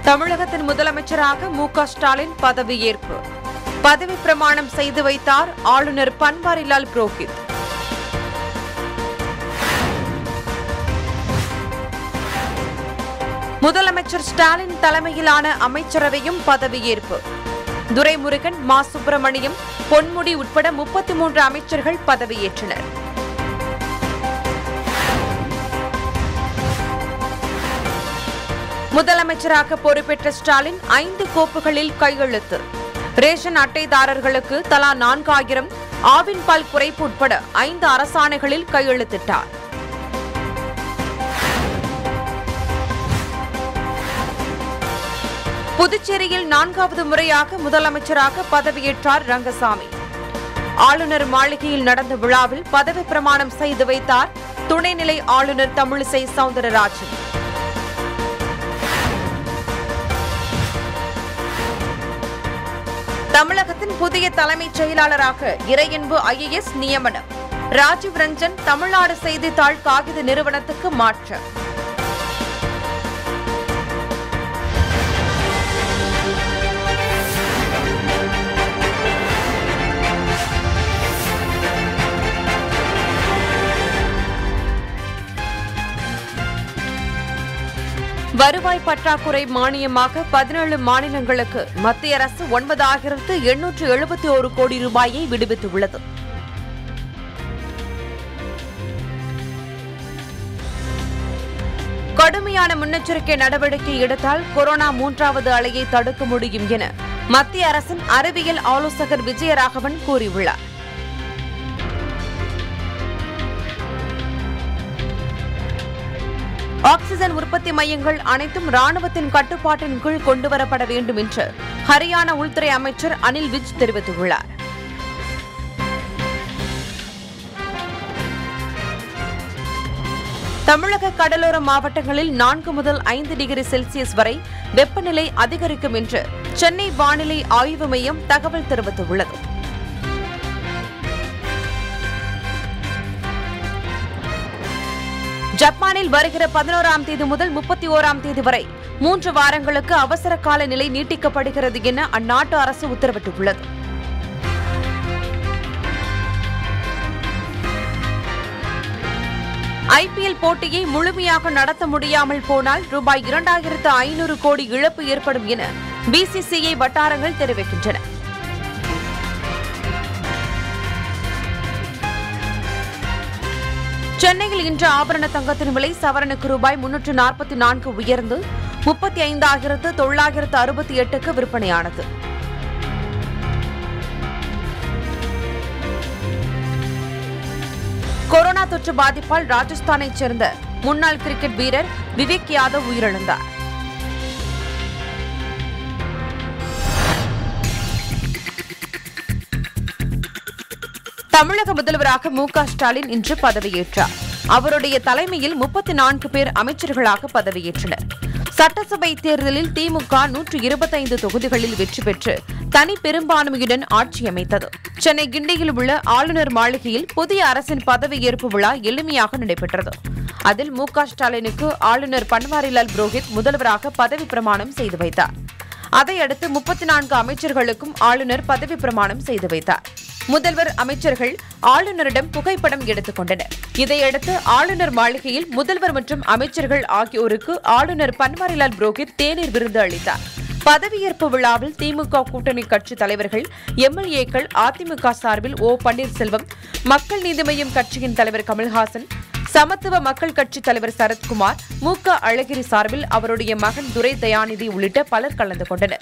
தமிழகத்தின் முதலமைச்சராக மு க ஸ்டாலின் பதவியேற்பு பதவி பிரமாணம் செய்து வைத்தார் ஆளுநர் பன்வாரிலால் புரோஹித் முதலமைச்சர் ஸ்டாலின் தலைமையிலான அமைச்சரவையும் பதவியேற்பு துரைமுருகன் மா சுப்பிரமணியம் பொன்முடி உட்பட முப்பத்தி மூன்று அமைச்சர்கள் பதவியேற்றனர் முதலமைச்சராக பொறுப்பேற்ற ஸ்டாலின் ஐந்து கோப்புகளில் கையெழுத்து ரேஷன் அட்டைதாரர்களுக்கு தலா நான்காயிரம் ஆவின் பால் குறைப்பு உட்பட ஐந்து அரசாணைகளில் கையெழுத்திட்டார் புதுச்சேரியில் நான்காவது முறையாக முதலமைச்சராக பதவியேற்றார் ரங்கசாமி ஆளுநர் மாளிகையில் நடந்த விழாவில் பதவி பிரமாணம் செய்து வைத்தார் துணைநிலை ஆளுநர் தமிழிசை சவுந்தரராஜன் தமிழகத்தின் புதிய தலைமைச் செயலாளராக இறையன்பு ஐஏஎஸ் நியமனம் ராஜீவ் ரஞ்சன் தமிழ்நாடு செய்தித்தாள் காகித நிறுவனத்துக்கு மாற்றம் வருவாய் பற்றாக்குறை மானியமாக பதினேழு மாநிலங்களுக்கு மத்திய அரசு ஒன்பதாயிரத்து எண்ணூற்று எழுபத்தி ஒரு கோடி ரூபாயை விடுவித்துள்ளது கடுமையான முன்னெச்சரிக்கை நடவடிக்கை எடுத்தால் கொரோனா மூன்றாவது அலையை தடுக்க முடியும் என மத்திய அரசின் அறிவியல் ஆலோசகர் விஜயராகவன் கூறியுள்ளார் ஆக்ஸிஜன் உற்பத்தி மையங்கள் அனைத்தும் ராணுவத்தின் கட்டுப்பாட்டின் கீழ் கொண்டுவரப்பட வேண்டும் என்று ஹரியானா உள்துறை அமைச்சர் அனில் விஜ் தெரிவித்துள்ளார் தமிழக கடலோர மாவட்டங்களில் நான்கு முதல் ஐந்து டிகிரி செல்சியஸ் வரை வெப்பநிலை அதிகரிக்கும் என்று சென்னை வானிலை ஆய்வு மையம் தகவல் தெரிவித்துள்ளது ஜப்பானில் வருகிற பதினோராம் தேதி முதல் முப்பத்தி ஓராம் தேதி வரை மூன்று வாரங்களுக்கு அவசர கால நிலை நீட்டிக்கப்படுகிறது என அந்நாட்டு அரசு உத்தரவிட்டுள்ளது ஐபிஎல் போட்டியை முழுமையாக நடத்த முடியாமல் போனால் ரூபாய் இரண்டாயிரத்து ஐநூறு கோடி இழப்பு ஏற்படும் என பிசிசிஐ வட்டாரங்கள் தெரிவிக்கின்றன சென்னையில் இன்று ஆபரண தங்கத்தின் விலை சவரனுக்கு ரூபாய் முன்னூற்று நாற்பத்தி நான்கு உயர்ந்து முப்பத்தி ஐந்தாயிரத்து தொள்ளாயிரத்து அறுபத்தி எட்டுக்கு விற்பனையானது கொரோனா தொற்று பாதிப்பால் ராஜஸ்தானைச் சேர்ந்த முன்னாள் கிரிக்கெட் வீரர் விவேக் யாதவ் உயிரிழந்தார் தமிழக முதல்வராக மு க ஸ்டாலின் இன்று பதவியேற்றார் அவருடைய தலைமையில் முப்பத்தி நான்கு பேர் அமைச்சர்களாக பதவியேற்றனர் சட்டசபை தேர்தலில் திமுக நூற்று இருபத்தைந்து தொகுதிகளில் வெற்றி பெற்று தனி பெரும்பான்மையுடன் ஆட்சி அமைத்தது சென்னை கிண்டியில் உள்ள ஆளுநர் மாளிகையில் புதிய அரசின் பதவியேற்பு விழா எளிமையாக நடைபெற்றது அதில் மு க ஸ்டாலினுக்கு ஆளுநர் பன்வாரிலால் புரோஹித் முதல்வராக பதவி பிரமாணம் செய்து வைத்தார் அதையடுத்து முப்பத்தி நான்கு அமைச்சர்களுக்கும் ஆளுநர் பதவி பிரமாணம் செய்து வைத்தார் முதல்வர் அமைச்சர்கள் ஆளுநரிடம் புகைப்படம் எடுத்துக் கொண்டனர் இதையடுத்து ஆளுநர் மாளிகையில் முதல்வர் மற்றும் அமைச்சர்கள் ஆகியோருக்கு ஆளுநர் பன்வாரிலால் புரோஹித் தேநீர் விருது அளித்தார் பதவியேற்பு விழாவில் திமுக கூட்டணி கட்சி தலைவர்கள் எம்எல்ஏக்கள் அதிமுக சார்பில் ஓ பன்னீர்செல்வம் மக்கள் நீதி மய்யம் கட்சியின் தலைவர் கமல்ஹாசன் சமத்துவ மக்கள் கட்சி தலைவர் சரத்குமார் மு க அழகிரி சார்பில் அவருடைய மகன் துரை தயாநிதி உள்ளிட்ட பலர் கலந்து கொண்டனர்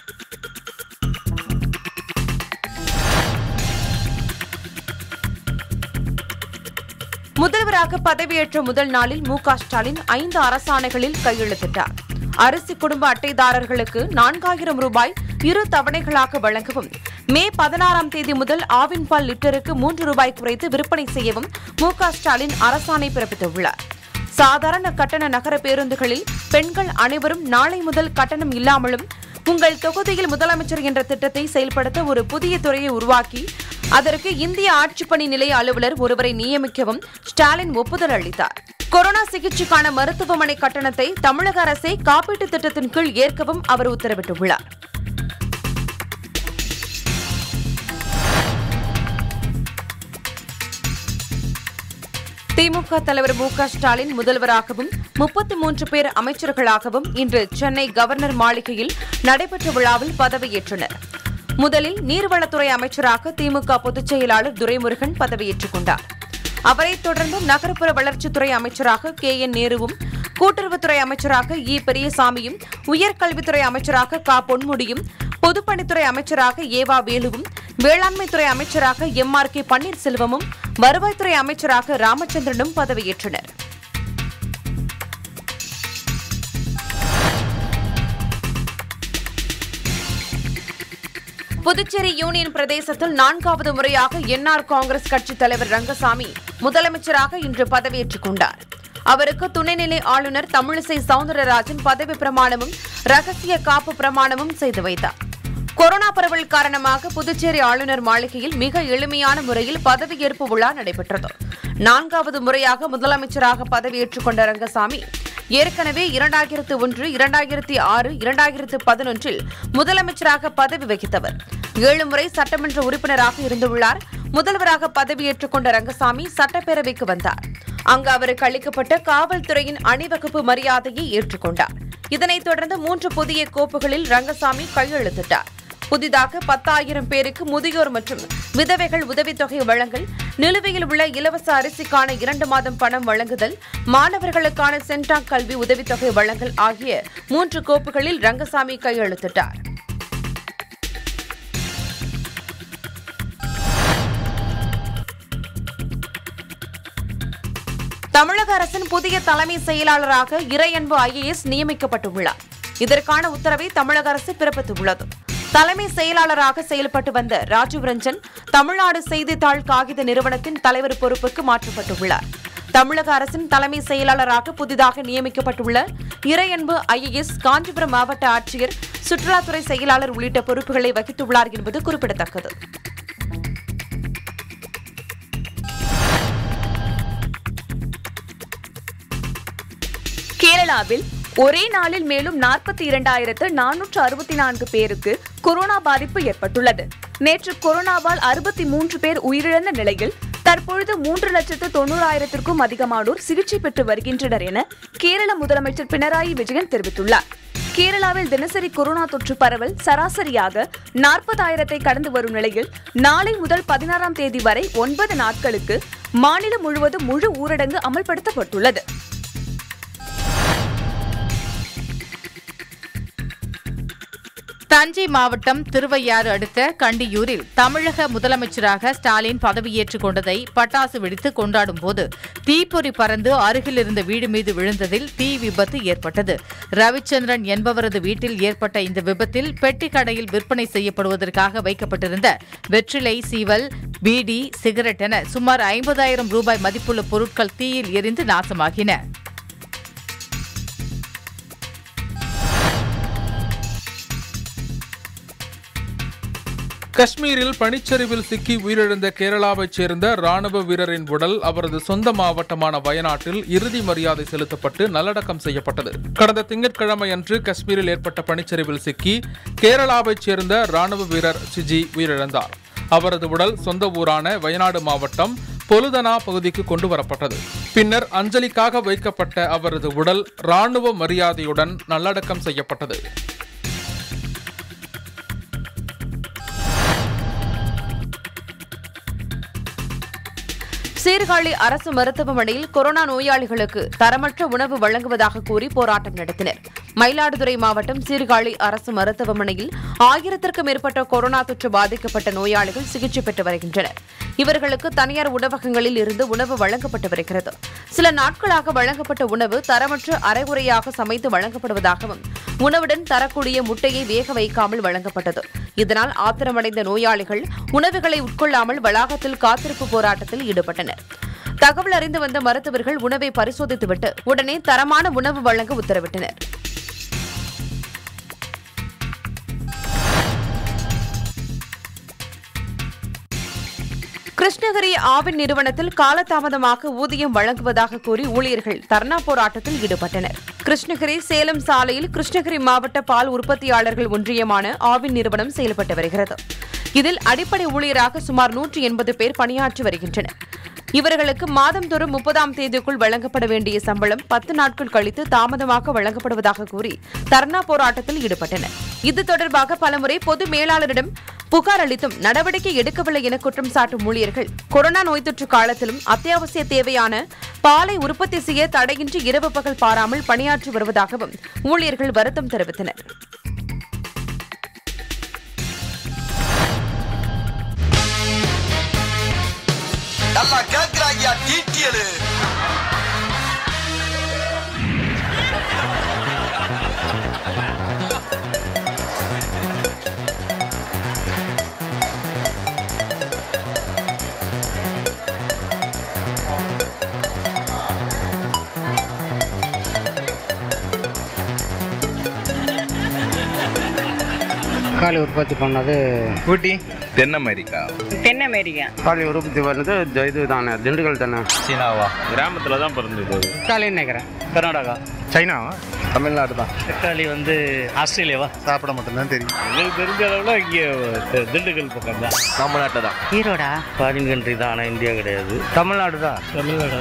முதல்வராக பதவியேற்ற முதல் நாளில் மு க ஸ்டாலின் ஐந்து அரசாணைகளில் கையெழுத்திட்டார் அரிசி குடும்ப அட்டைதாரர்களுக்கு நான்காயிரம் ரூபாய் இரு தவணைகளாக வழங்கவும் மே பதினாறாம் தேதி முதல் ஆவின் பால் லிட்டருக்கு மூன்று ரூபாய் குறைத்து விற்பனை செய்யவும் மு க ஸ்டாலின் அரசாணை பிறப்பித்துள்ளார் சாதாரண கட்டண நகர பேருந்துகளில் பெண்கள் அனைவரும் நாளை முதல் கட்டணம் இல்லாமலும் உங்கள் தொகுதியில் முதலமைச்சர் என்ற திட்டத்தை செயல்படுத்த ஒரு புதிய துறையை உருவாக்கி அதற்கு இந்திய ஆட்சிப்பணி நிலைய அலுவலர் ஒருவரை நியமிக்கவும் ஸ்டாலின் ஒப்புதல் அளித்தார் கொரோனா சிகிச்சைக்கான மருத்துவமனை கட்டணத்தை தமிழக அரசே காப்பீட்டுத் திட்டத்தின் கீழ் ஏற்கவும் அவர் உத்தரவிட்டுள்ளார் திமுக தலைவர் மு க ஸ்டாலின் முதல்வராகவும் முப்பத்தி மூன்று பேர் அமைச்சர்களாகவும் இன்று சென்னை கவர்னர் மாளிகையில் நடைபெற்ற விழாவில் பதவியேற்றனர் முதலில் நீர்வளத்துறை அமைச்சராக திமுக பொதுச் செயலாளர் துரைமுருகன் பதவியேற்றுக் கொண்டார் அவரைத் தொடர்ந்து நகர்ப்புற வளர்ச்சித்துறை அமைச்சராக கே என் நேருவும் கூட்டுறவுத்துறை அமைச்சராக இ பெரியசாமியும் உயர்கல்வித்துறை அமைச்சராக க பொன்முடியும் பொதுப்பணித்துறை அமைச்சராக ஏவா வேலுவும் வேளாண்மைத்துறை அமைச்சராக எம் ஆர் கே பன்னீர்செல்வமும் வருவாய்த்துறை அமைச்சராக ராமச்சந்திரனும் பதவியேற்றனர் புதுச்சேரி யூனியன் பிரதேசத்தில் நான்காவது முறையாக என்ஆர் காங்கிரஸ் கட்சித் தலைவர் ரங்கசாமி முதலமைச்சராக இன்று பதவியேற்றுக் கொண்டார் அவருக்கு துணைநிலை ஆளுநர் தமிழிசை சவுந்தரராஜன் பதவி பிரமாணமும் ரகசிய காப்பு பிரமாணமும் செய்து வைத்தார் கொரோனா பரவல் காரணமாக புதுச்சேரி ஆளுநர் மாளிகையில் மிக எளிமையான முறையில் பதவியேற்பு விழா நடைபெற்றது நான்காவது முறையாக முதலமைச்சராக பதவியேற்றுக் கொண்ட ரங்கசாமி ஏற்கனவே இரண்டாயிரத்து ஒன்று இரண்டாயிரத்தி ஆறு இரண்டாயிரத்து பதினொன்றில் முதலமைச்சராக பதவி வகித்தவர் ஏழு முறை சட்டமன்ற உறுப்பினராக இருந்துள்ளார் முதல்வராக பதவியேற்றுக் கொண்ட ரங்கசாமி சட்டப்பேரவைக்கு வந்தார் அங்கு அவருக்கு அளிக்கப்பட்ட காவல்துறையின் அணிவகுப்பு மரியாதையை ஏற்றுக்கொண்டார் இதனைத் தொடர்ந்து மூன்று புதிய கோப்புகளில் ரங்கசாமி கையெழுத்திட்டார் புதிதாக பத்தாயிரம் பேருக்கு முதியோர் மற்றும் விதவைகள் உதவித்தொகை வழங்கல் நிலுவையில் உள்ள இலவச அரிசிக்கான இரண்டு மாதம் பணம் வழங்குதல் மாணவர்களுக்கான சென்டாக் கல்வி உதவித்தொகை வழங்கல் ஆகிய மூன்று கோப்புகளில் ரங்கசாமி கையெழுத்திட்டார் தமிழக அரசின் புதிய தலைமை செயலாளராக இறையன்பு ஐஏஎஸ் நியமிக்கப்பட்டுள்ளார் இதற்கான உத்தரவை தமிழக அரசு பிறப்பித்துள்ளது தலைமை செயலாளராக செயல்பட்டு வந்த ராஜீவ் ரஞ்சன் தமிழ்நாடு செய்தித்தாள் காகித நிறுவனத்தின் தலைவர் பொறுப்புக்கு மாற்றப்பட்டுள்ளார் தமிழக அரசின் தலைமை செயலாளராக புதிதாக நியமிக்கப்பட்டுள்ள இறையன்பு ஐஏஎஸ் காஞ்சிபுரம் மாவட்ட ஆட்சியர் சுற்றுலாத்துறை செயலாளர் உள்ளிட்ட பொறுப்புகளை வகித்துள்ளார் என்பது குறிப்பிடத்தக்கது கேரளாவில் ஒரே நாளில் மேலும் நாற்பத்தி இரண்டாயிரத்து நானூற்று அறுபத்தி நான்கு பேருக்கு கொரோனா பாதிப்பு ஏற்பட்டுள்ளது நேற்று கொரோனாவால் அறுபத்தி மூன்று பேர் உயிரிழந்த நிலையில் தற்பொழுது மூன்று லட்சத்து தொண்ணூறாயிரத்திற்கும் அதிகமானோர் சிகிச்சை பெற்று வருகின்றனர் என கேரள முதலமைச்சர் பினராயி விஜயன் தெரிவித்துள்ளார் கேரளாவில் தினசரி கொரோனா தொற்று பரவல் சராசரியாக நாற்பதாயிரத்தை கடந்து வரும் நிலையில் நாளை முதல் பதினாறாம் தேதி வரை ஒன்பது நாட்களுக்கு மாநிலம் முழுவதும் முழு ஊரடங்கு அமல்படுத்தப்பட்டுள்ளது தஞ்சை மாவட்டம் திருவையாறு அடுத்த கண்டியூரில் தமிழக முதலமைச்சராக ஸ்டாலின் பதவியேற்றுக் கொண்டதை பட்டாசு வெடித்து கொண்டாடும் போது தீப்பொறி பறந்து அருகில் இருந்த வீடு மீது விழுந்ததில் தீ விபத்து ஏற்பட்டது ரவிச்சந்திரன் என்பவரது வீட்டில் ஏற்பட்ட இந்த விபத்தில் பெட்டி கடையில் விற்பனை செய்யப்படுவதற்காக வைக்கப்பட்டிருந்த வெற்றிலை சீவல் பீடி சிகரெட் என சுமார் ஐம்பதாயிரம் ரூபாய் மதிப்புள்ள பொருட்கள் தீயில் எரிந்து நாசமாகின காஷ்மீரில் பனிச்சரிவில் சிக்கி உயிரிழந்த கேரளாவைச் சேர்ந்த ராணுவ வீரரின் உடல் அவரது சொந்த மாவட்டமான வயநாட்டில் இறுதி மரியாதை செலுத்தப்பட்டு நல்லடக்கம் செய்யப்பட்டது கடந்த திங்கட்கிழமை அன்று காஷ்மீரில் ஏற்பட்ட பனிச்சரிவில் சிக்கி கேரளாவைச் சேர்ந்த ராணுவ வீரர் சிஜி உயிரிழந்தார் அவரது உடல் சொந்த ஊரான வயநாடு மாவட்டம் பொலுதனா பகுதிக்கு கொண்டு வரப்பட்டது பின்னர் அஞ்சலிக்காக வைக்கப்பட்ட அவரது உடல் ராணுவ மரியாதையுடன் நல்லடக்கம் செய்யப்பட்டது சீர்காழி அரசு மருத்துவமனையில் கொரோனா நோயாளிகளுக்கு தரமற்ற உணவு வழங்குவதாக கூறி போராட்டம் நடத்தினர் மயிலாடுதுறை மாவட்டம் சீர்காழி அரசு மருத்துவமனையில் ஆயிரத்திற்கும் மேற்பட்ட கொரோனா தொற்று பாதிக்கப்பட்ட நோயாளிகள் சிகிச்சை பெற்று வருகின்றனர் இவர்களுக்கு தனியார் உணவகங்களில் இருந்து உணவு வழங்கப்பட்டு வருகிறது சில நாட்களாக வழங்கப்பட்ட உணவு தரமற்ற அரைகுறையாக சமைத்து வழங்கப்படுவதாகவும் உணவுடன் தரக்கூடிய முட்டையை வேக வைக்காமல் வழங்கப்பட்டது இதனால் ஆத்திரமடைந்த நோயாளிகள் உணவுகளை உட்கொள்ளாமல் வளாகத்தில் காத்திருப்பு போராட்டத்தில் ஈடுபட்டனர் தகவல் அறிந்து வந்த மருத்துவர்கள் உணவை பரிசோதித்துவிட்டு உடனே தரமான உணவு வழங்க உத்தரவிட்டனர் கிருஷ்ணகிரி ஆவின் நிறுவனத்தில் காலதாமதமாக ஊதியம் வழங்குவதாக கூறி ஊழியர்கள் தர்ணா போராட்டத்தில் ஈடுபட்டனர் கிருஷ்ணகிரி சேலம் சாலையில் கிருஷ்ணகிரி மாவட்ட பால் உற்பத்தியாளர்கள் ஒன்றியமான ஆவின் நிறுவனம் செயல்பட்டு வருகிறது இதில் அடிப்படை ஊழியராக சுமார் நூற்றி எண்பது பேர் பணியாற்றி வருகின்றனர் இவர்களுக்கு மாதந்தோறும் முப்பதாம் தேதிக்குள் வழங்கப்பட வேண்டிய சம்பளம் பத்து நாட்கள் கழித்து தாமதமாக வழங்கப்படுவதாக கூறி தர்ணா போராட்டத்தில் ஈடுபட்டனர் இது தொடர்பாக பலமுறை பொது மேலாளரிடம் புகார் அளித்தும் நடவடிக்கை எடுக்கவில்லை என குற்றம் சாட்டும் ஊழியர்கள் கொரோனா நோய் தொற்று காலத்திலும் அத்தியாவசிய தேவையான பாலை உற்பத்தி செய்ய தடையின்றி இரவு பகல் பாராமல் பணியாற்றி வருவதாகவும் ஊழியர்கள் வருத்தம் தெரிவித்தனர் நல்லா கேக்குறாங்கயா டீட்டியலு தக்காளி உற்பத்தி பண்ணது ஊட்டி தென் அமெரிக்கா தென் அமெரிக்கா தக்காளி உற்பத்தி பண்ணது இது- இது தானே திண்டுக்கல் தானே சீனாவா கிராமத்தில் தான் பிறந்தது தக்காளின்னு நினைக்கிறேன் கர்நாடகா சைனாவா தமிழ்நாடு தான் தக்காளி வந்து ஆஸ்திரேலியாவா சாப்பிட மட்டும்தான் தெரியும் எங்களுக்கு தெரிஞ்ச அளவில் இங்கே திண்டுக்கல் பக்கம் தான் நம்ம நாட்டில் தான் ஈரோடா ஃபாரின் கண்ட்ரி தான் ஆனால் இந்தியா கிடையாது தமிழ்நாடு தான் தமிழ்நாடு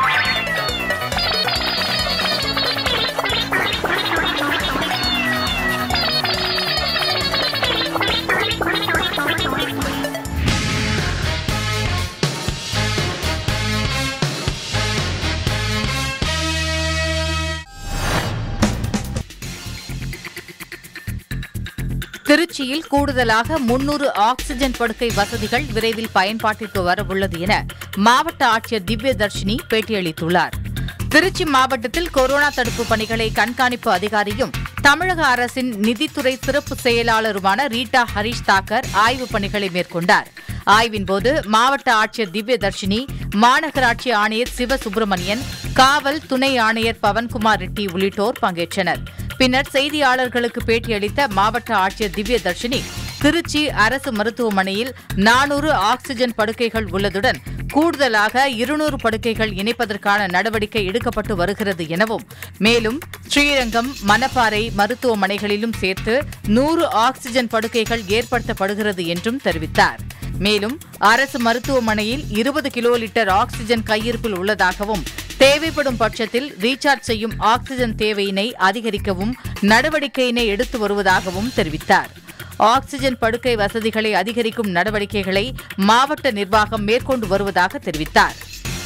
திருச்சியில் கூடுதலாக முன்னூறு ஆக்ஸிஜன் படுக்கை வசதிகள் விரைவில் பயன்பாட்டிற்கு வரவுள்ளது என மாவட்ட ஆட்சியர் திவ்ய தர்ஷினி பேட்டியளித்துள்ளார் திருச்சி மாவட்டத்தில் கொரோனா தடுப்பு பணிகளை கண்காணிப்பு அதிகாரியும் தமிழக அரசின் நிதித்துறை சிறப்பு செயலாளருமான ரீட்டா ஹரீஷ் தாக்கர் ஆய்வுப் பணிகளை மேற்கொண்டார் ஆய்வின்போது மாவட்ட ஆட்சியர் திவ்ய தர்ஷினி மாநகராட்சி ஆணையர் சிவசுப்பிரமணியன் காவல் துணை ஆணையர் பவன்குமார் ரெட்டி உள்ளிட்டோர் பங்கேற்றனர் பின்னர் செய்தியாளர்களுக்கு பேட்டியளித்த மாவட்ட ஆட்சியர் திவ்ய தர்ஷினி திருச்சி அரசு மருத்துவமனையில் நானூறு ஆக்ஸிஜன் படுக்கைகள் உள்ளதுடன் கூடுதலாக இருநூறு படுக்கைகள் இணைப்பதற்கான நடவடிக்கை எடுக்கப்பட்டு வருகிறது எனவும் மேலும் ஸ்ரீரங்கம் மணப்பாறை மருத்துவமனைகளிலும் சேர்த்து நூறு ஆக்ஸிஜன் படுக்கைகள் ஏற்படுத்தப்படுகிறது என்றும் தெரிவித்தார் மேலும் அரசு மருத்துவமனையில் இருபது கிலோ லிட்டர் ஆக்ஸிஜன் கையிருப்பில் உள்ளதாகவும் தேவைப்படும் பட்சத்தில் ரீசார்ஜ் செய்யும் ஆக்ஸிஜன் தேவையினை அதிகரிக்கவும் நடவடிக்கையினை எடுத்து வருவதாகவும் தெரிவித்தார் ஆக்ஸிஜன் படுக்கை வசதிகளை அதிகரிக்கும் நடவடிக்கைகளை மாவட்ட நிர்வாகம் மேற்கொண்டு வருவதாக தெரிவித்தார்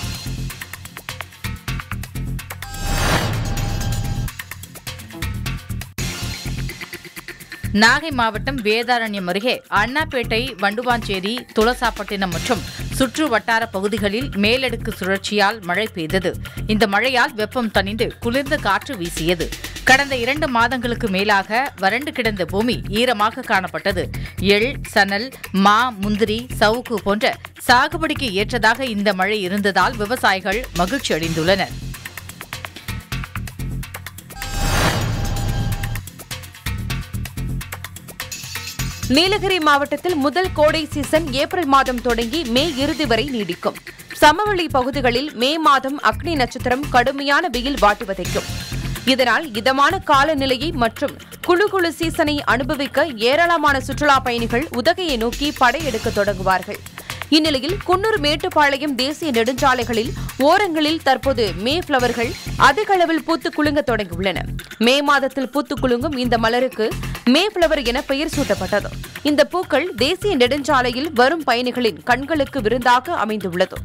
நாகை மாவட்டம் வேதாரண்யம் அருகே அண்ணாப்பேட்டை வண்டுவாஞ்சேரி துளசாப்பட்டினம் மற்றும் சுற்று வட்டார பகுதிகளில் மேலடுக்கு சுழற்சியால் மழை பெய்தது இந்த மழையால் வெப்பம் தணிந்து குளிர்ந்த காற்று வீசியது கடந்த இரண்டு மாதங்களுக்கு மேலாக வறண்டு கிடந்த பூமி ஈரமாக காணப்பட்டது எள் சணல் மா முந்திரி சவுக்கு போன்ற சாகுபடிக்கு ஏற்றதாக இந்த மழை இருந்ததால் விவசாயிகள் மகிழ்ச்சி அடைந்துள்ளனர் நீலகிரி மாவட்டத்தில் முதல் கோடை சீசன் ஏப்ரல் மாதம் தொடங்கி மே இறுதி வரை நீடிக்கும் சமவெளி பகுதிகளில் மே மாதம் அக்னி நட்சத்திரம் கடுமையான வெயில் வாட்டி வதைக்கும் இதனால் இதமான காலநிலையை மற்றும் குழு குழு சீசனை அனுபவிக்க ஏராளமான சுற்றுலா பயணிகள் உதகையை நோக்கி படையெடுக்க தொடங்குவார்கள் இந்நிலையில் குன்னூர் மேட்டுப்பாளையம் தேசிய நெடுஞ்சாலைகளில் ஓரங்களில் தற்போது மே பிளவர்கள் அதிக அளவில் பூத்து குலுங்க தொடங்கியுள்ளன மே மாதத்தில் பூத்து குலுங்கும் இந்த மலருக்கு மே பிளவர் என பெயர் சூட்டப்பட்டது இந்த பூக்கள் தேசிய நெடுஞ்சாலையில் வரும் பயணிகளின் கண்களுக்கு விருந்தாக அமைந்துள்ளது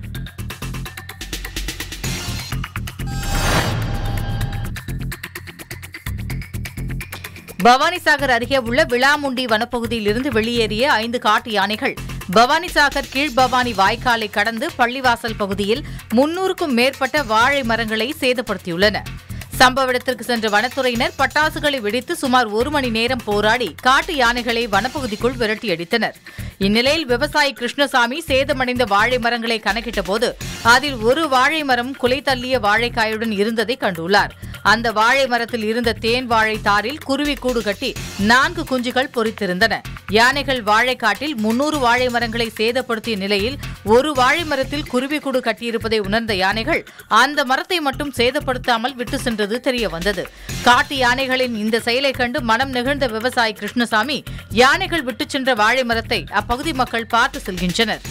பவானிசாகர் அருகே உள்ள விளாமுண்டி வனப்பகுதியில் இருந்து வெளியேறிய ஐந்து காட்டு யானைகள் பவானிசாகர் கீழ்பவானி வாய்க்காலை கடந்து பள்ளிவாசல் பகுதியில் முன்னூறுக்கும் மேற்பட்ட வாழை மரங்களை சேதப்படுத்தியுள்ளன சம்பவ இடத்திற்கு சென்ற வனத்துறையினர் பட்டாசுகளை வெடித்து சுமார் ஒரு மணி நேரம் போராடி காட்டு யானைகளை வனப்பகுதிக்குள் விரட்டியடித்தனர் இந்நிலையில் விவசாயி கிருஷ்ணசாமி சேதமடைந்த வாழை மரங்களை கணக்கிட்ட போது அதில் ஒரு வாழை மரம் குலை தள்ளிய வாழைக்காயுடன் இருந்ததை கண்டுள்ளார் அந்த வாழை மரத்தில் இருந்த தேன் வாழை தாரில் குருவி கூடு கட்டி நான்கு குஞ்சுகள் பொறித்திருந்தன யானைகள் வாழைக்காட்டில் முன்னூறு வாழை மரங்களை சேதப்படுத்திய நிலையில் ஒரு வாழை மரத்தில் குருவி கூடு கட்டியிருப்பதை உணர்ந்த யானைகள் அந்த மரத்தை மட்டும் சேதப்படுத்தாமல் விட்டு சென்றது தெரிய வந்தது காட்டு யானைகளின் இந்த செயலை கண்டு மனம் நெகிழ்ந்த விவசாயி கிருஷ்ணசாமி யானைகள் விட்டுச் சென்ற வாழை மரத்தை அப்பகுதி மக்கள் பார்த்து செல்கின்றனர்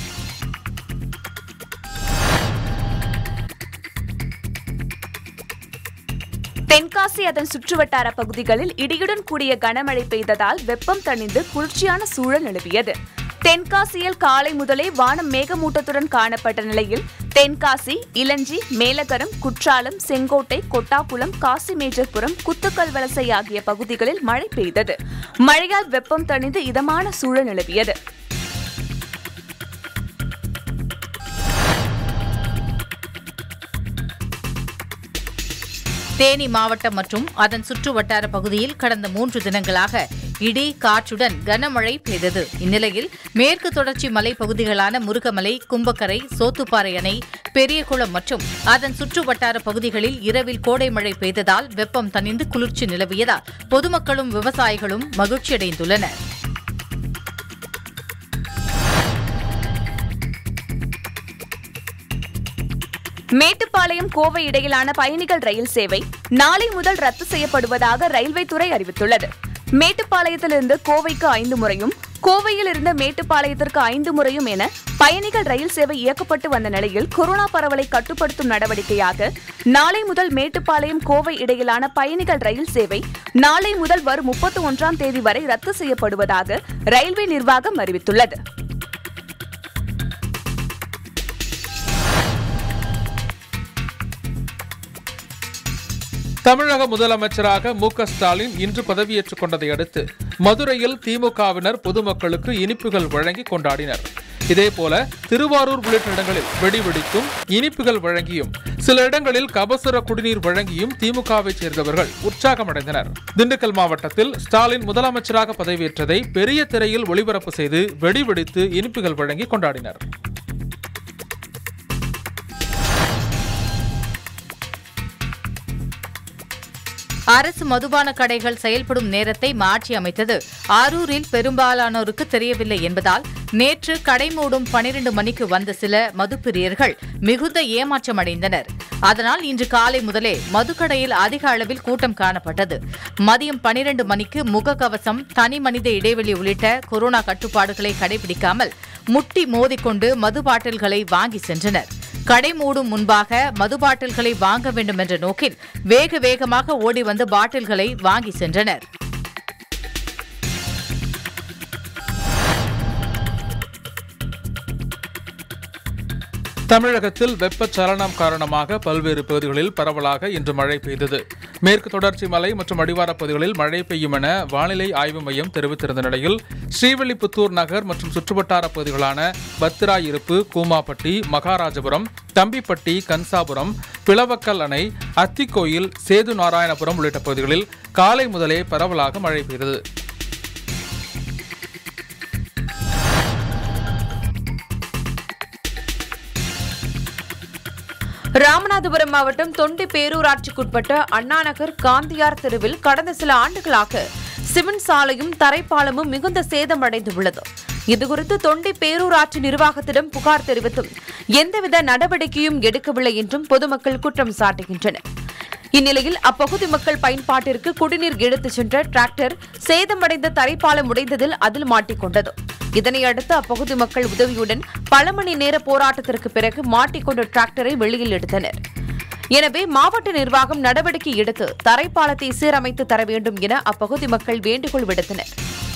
தென்காசி அதன் சுற்றுவட்டார பகுதிகளில் இடியுடன் கூடிய கனமழை பெய்ததால் வெப்பம் தணிந்து குளிர்ச்சியான சூழல் நிலவியது தென்காசியில் காலை முதலே வானம் மேகமூட்டத்துடன் காணப்பட்ட நிலையில் தென்காசி இளஞ்சி மேலகரம் குற்றாலம் செங்கோட்டை கொட்டாப்புலம் காசிமேஜர்புரம் குத்துக்கல் வலசை ஆகிய பகுதிகளில் மழை பெய்தது மழையால் வெப்பம் தணிந்து இதமான சூழல் நிலவியது தேனி மாவட்டம் மற்றும் அதன் சுற்று வட்டார பகுதியில் கடந்த மூன்று தினங்களாக இடி காற்றுடன் கனமழை பெய்தது இந்நிலையில் மேற்கு தொடர்ச்சி மலை பகுதிகளான முருகமலை கும்பக்கரை சோத்துப்பாறை அணை பெரியகுளம் மற்றும் அதன் சுற்று வட்டார பகுதிகளில் இரவில் கோடை மழை பெய்ததால் வெப்பம் தணிந்து குளிர்ச்சி நிலவியதால் பொதுமக்களும் விவசாயிகளும் மகிழ்ச்சியடைந்துள்ளனர் மேட்டுப்பாளையம் கோவை இடையிலான பயணிகள் ரயில் சேவை நாளை முதல் ரத்து செய்யப்படுவதாக ரயில்வே துறை அறிவித்துள்ளது மேட்டுப்பாளையத்திலிருந்து கோவைக்கு ஐந்து முறையும் கோவையில் இருந்து மேட்டுப்பாளையத்திற்கு ஐந்து முறையும் என பயணிகள் ரயில் சேவை இயக்கப்பட்டு வந்த நிலையில் கொரோனா பரவலை கட்டுப்படுத்தும் நடவடிக்கையாக நாளை முதல் மேட்டுப்பாளையம் கோவை இடையிலான பயணிகள் ரயில் சேவை நாளை முதல் வரும் முப்பத்தி ஒன்றாம் தேதி வரை ரத்து செய்யப்படுவதாக ரயில்வே நிர்வாகம் அறிவித்துள்ளது தமிழக முதலமைச்சராக மு க ஸ்டாலின் இன்று பதவியேற்றுக் கொண்டதை அடுத்து மதுரையில் திமுகவினர் பொதுமக்களுக்கு இனிப்புகள் வழங்கி கொண்டாடினர் இதேபோல திருவாரூர் உள்ளிட்ட இடங்களில் வெடி வெடித்தும் இனிப்புகள் வழங்கியும் சில இடங்களில் கபசுர குடிநீர் வழங்கியும் திமுகவை சேர்ந்தவர்கள் உற்சாகமடைந்தனர் திண்டுக்கல் மாவட்டத்தில் ஸ்டாலின் முதலமைச்சராக பதவியேற்றதை பெரிய திரையில் ஒளிபரப்பு செய்து வெடி வெடித்து இனிப்புகள் வழங்கி கொண்டாடினர் அரசு மதுபான கடைகள் செயல்படும் நேரத்தை மாற்றி அமைத்தது ஆரூரில் பெரும்பாலானோருக்கு தெரியவில்லை என்பதால் நேற்று கடை மூடும் பனிரெண்டு மணிக்கு வந்த சில மதுப்பிரியர்கள் மிகுந்த ஏமாற்றமடைந்தனர் அதனால் இன்று காலை முதலே மதுக்கடையில் அதிக அளவில் கூட்டம் காணப்பட்டது மதியம் பனிரெண்டு மணிக்கு முகக்கவசம் தனி மனித இடைவெளி உள்ளிட்ட கொரோனா கட்டுப்பாடுகளை கடைபிடிக்காமல் முட்டி மோதிக்கொண்டு மது பாட்டில்களை வாங்கி சென்றனர் கடை மூடும் முன்பாக மது பாட்டில்களை வாங்க வேண்டும் என்ற நோக்கில் வேக வேகமாக ஓடி வந்து பாட்டில்களை வாங்கி சென்றனர் தமிழகத்தில் வெப்பச்சலனம் காரணமாக பல்வேறு பகுதிகளில் பரவலாக இன்று மழை பெய்தது மேற்கு தொடர்ச்சி மலை மற்றும் அடிவாரப் பகுதிகளில் மழை பெய்யும் என வானிலை ஆய்வு மையம் தெரிவித்திருந்த நிலையில் ஸ்ரீவில்லிபுத்தூர் நகர் மற்றும் சுற்றுவட்டார பகுதிகளான பத்திராயிருப்பு கூமாப்பட்டி மகாராஜபுரம் தம்பிப்பட்டி கன்சாபுரம் பிளவக்கல் அணை அத்திக்கோயில் சேது நாராயணபுரம் உள்ளிட்ட பகுதிகளில் காலை முதலே பரவலாக மழை பெய்தது ராமநாதபுரம் மாவட்டம் தொண்டி பேரூராட்சிக்குட்பட்ட அண்ணாநகர் காந்தியார் தெருவில் கடந்த சில ஆண்டுகளாக சிமெண்ட் சாலையும் தரைப்பாலமும் மிகுந்த சேதமடைந்துள்ளது இதுகுறித்து தொண்டி பேரூராட்சி நிர்வாகத்திடம் புகார் தெரிவித்தும் எந்தவித நடவடிக்கையும் எடுக்கவில்லை என்றும் பொதுமக்கள் குற்றம் சாட்டுகின்றனர் இந்நிலையில் அப்பகுதி மக்கள் பயன்பாட்டிற்கு குடிநீர் எடுத்துச் சென்ற டிராக்டர் சேதமடைந்த தரைப்பாலம் உடைந்ததில் அதில் மாட்டிக்கொண்டது இதனையடுத்து அப்பகுதி மக்கள் உதவியுடன் பல மணி நேர போராட்டத்திற்கு பிறகு மாட்டிக்கொண்ட டிராக்டரை வெளியில் எடுத்தனர் எனவே மாவட்ட நிர்வாகம் நடவடிக்கை எடுத்து தரைப்பாலத்தை சீரமைத்து தர வேண்டும் என அப்பகுதி மக்கள் வேண்டுகோள் விடுத்தனர்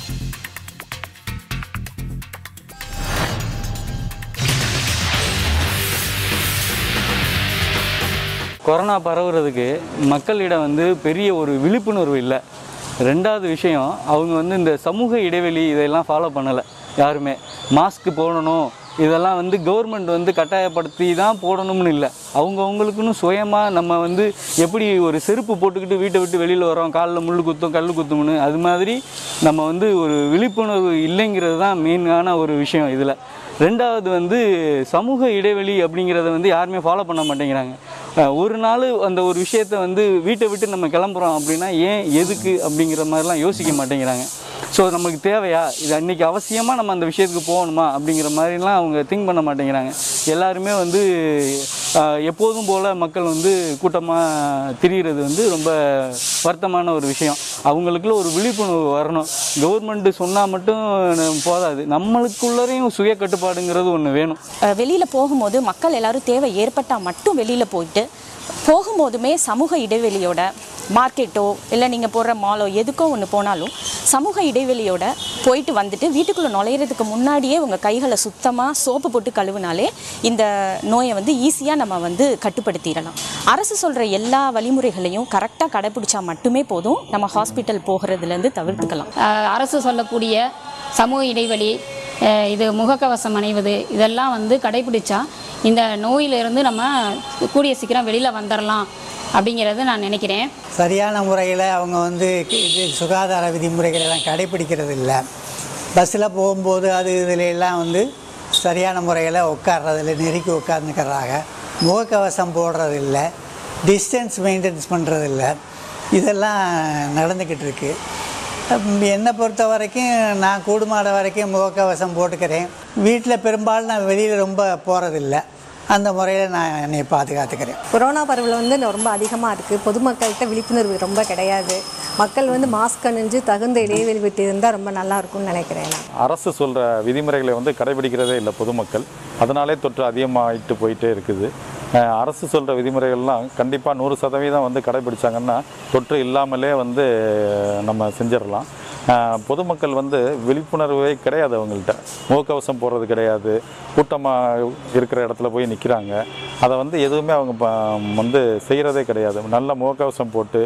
கொரோனா பரவுறதுக்கு மக்களிடம் வந்து பெரிய ஒரு விழிப்புணர்வு இல்லை ரெண்டாவது விஷயம் அவங்க வந்து இந்த சமூக இடைவெளி இதெல்லாம் ஃபாலோ பண்ணலை யாருமே மாஸ்க் போடணும் இதெல்லாம் வந்து கவர்மெண்ட் வந்து கட்டாயப்படுத்தி தான் போடணும்னு இல்லை அவங்கவுங்களுக்குன்னு சுயமாக நம்ம வந்து எப்படி ஒரு செருப்பு போட்டுக்கிட்டு வீட்டை விட்டு வெளியில் வரோம் காலில் முள் குத்தும் கல் குத்தும்னு அது மாதிரி நம்ம வந்து ஒரு விழிப்புணர்வு இல்லைங்கிறது தான் மெயினான ஒரு விஷயம் இதில் ரெண்டாவது வந்து சமூக இடைவெளி அப்படிங்கிறத வந்து யாருமே ஃபாலோ பண்ண மாட்டேங்கிறாங்க அஹ் ஒரு நாள் அந்த ஒரு விஷயத்தை வந்து வீட்டை விட்டு நம்ம கிளம்புறோம் அப்படின்னா ஏன் எதுக்கு அப்படிங்கிற மாதிரிலாம் யோசிக்க மாட்டேங்கிறாங்க ஸோ நமக்கு தேவையா இது அன்றைக்கி அவசியமாக நம்ம அந்த விஷயத்துக்கு போகணுமா அப்படிங்கிற மாதிரிலாம் அவங்க திங்க் பண்ண மாட்டேங்கிறாங்க எல்லாருமே வந்து அஹ், எப்போதும் போல் மக்கள் வந்து கூட்டமாக திரியிறது வந்து ரொம்ப வருத்தமான ஒரு விஷயம் அவங்களுக்குள்ள ஒரு விழிப்புணர்வு வரணும் கவர்மெண்ட்டு சொன்னால் மட்டும் போதாது நம்மளுக்குள்ளரையும் சுய கட்டுப்பாடுங்கிறது ஒன்று வேணும் வெளியில் போகும்போது மக்கள் எல்லாரும் தேவை ஏற்பட்டால் மட்டும் வெளியில் போயிட்டு போகும்போதுமே சமூக இடைவெளியோட மார்க்கெட்டோ இல்லை நீங்கள் போடுற மாலோ எதுக்கோ ஒன்று போனாலும் சமூக இடைவெளியோட போயிட்டு வந்துட்டு வீட்டுக்குள்ளே நுழையிறதுக்கு முன்னாடியே உங்கள் கைகளை சுத்தமாக சோப்பு போட்டு கழுவினாலே இந்த நோயை வந்து ஈஸியாக நம்ம வந்து கட்டுப்படுத்திடலாம் அரசு சொல்கிற எல்லா வழிமுறைகளையும் கரெக்டாக கடைப்பிடிச்சா மட்டுமே போதும் நம்ம ஹாஸ்பிட்டல் போகிறதுலேருந்து தவிர்த்துக்கலாம் அஹ் அரசு சொல்லக்கூடிய சமூக இடைவெளி அஹ் இது முகக்கவசம் அணிவது இதெல்லாம் வந்து கடைபிடிச்சா இந்த நோயிலிருந்து நம்ம கூடிய சீக்கிரம் வெளியில் வந்துடலாம் அப்படிங்கிறது நான் நினைக்கிறேன் சரியான முறையில் அவங்க வந்து கி- இது சுகாதார விதிமுறைகளை எல்லாம் கடைபிடிக்கிறது இல்லை பஸ்ஸில் போகும்போது அது இதில் எல்லாம் வந்து சரியான முறையில் உட்கார்றதில்ல நெருக்கி உட்காந்துக்கிறாங்க முகக்கவசம் போடுறதில்ல டிஸ்டன்ஸ் மெயின்டைன்ஸ் பண்ணுறதில்ல இதெல்லாம் நடந்துக்கிட்டு இருக்கு உம், என்னை பொறுத்த வரைக்கும் நான் கூடுமாட வரைக்கும் முகக்கவசம் போட்டுக்கிறேன் வீட்டில் பெரும்பாலும் நான் வெளியில் ரொம்ப போகிறதில்ல அந்த முறையில் நான் என்னை பாதுகாத்துக்கிறேன் கொரோனா பரவல் வந்து ரொம்ப அதிகமாக இருக்குது பொதுமக்கள்கிட்ட விழிப்புணர்வு ரொம்ப கிடையாது மக்கள் வந்து மாஸ்க் அணிஞ்சு தகுந்த இடைவெளி விட்டு இருந்தால் ரொம்ப நல்லா இருக்கும்னு நினைக்கிறேன் நான் அரசு சொல்கிற விதிமுறைகளை வந்து கடைபிடிக்கிறதே இல்லை பொதுமக்கள் அதனாலே தொற்று அதிகமாகிட்டு போயிட்டே இருக்குது அஹ் அரசு சொல்கிற விதிமுறைகள்லாம் கண்டிப்பாக நூறு சதவீதம் வந்து கடைபிடிச்சாங்கன்னா தொற்று இல்லாமலே வந்து நம்ம செஞ்சிடலாம் அஹ் பொதுமக்கள் வந்து விழிப்புணர்வே கிடையாது அவங்கள்ட்ட முகக்கவசம் போடுறது கிடையாது கூட்டமாக இருக்கிற இடத்துல போய் நிற்கிறாங்க அதை வந்து எதுவுமே அவங்க ப- வந்து செய்கிறதே கிடையாது நல்ல முகக்கவசம் போட்டு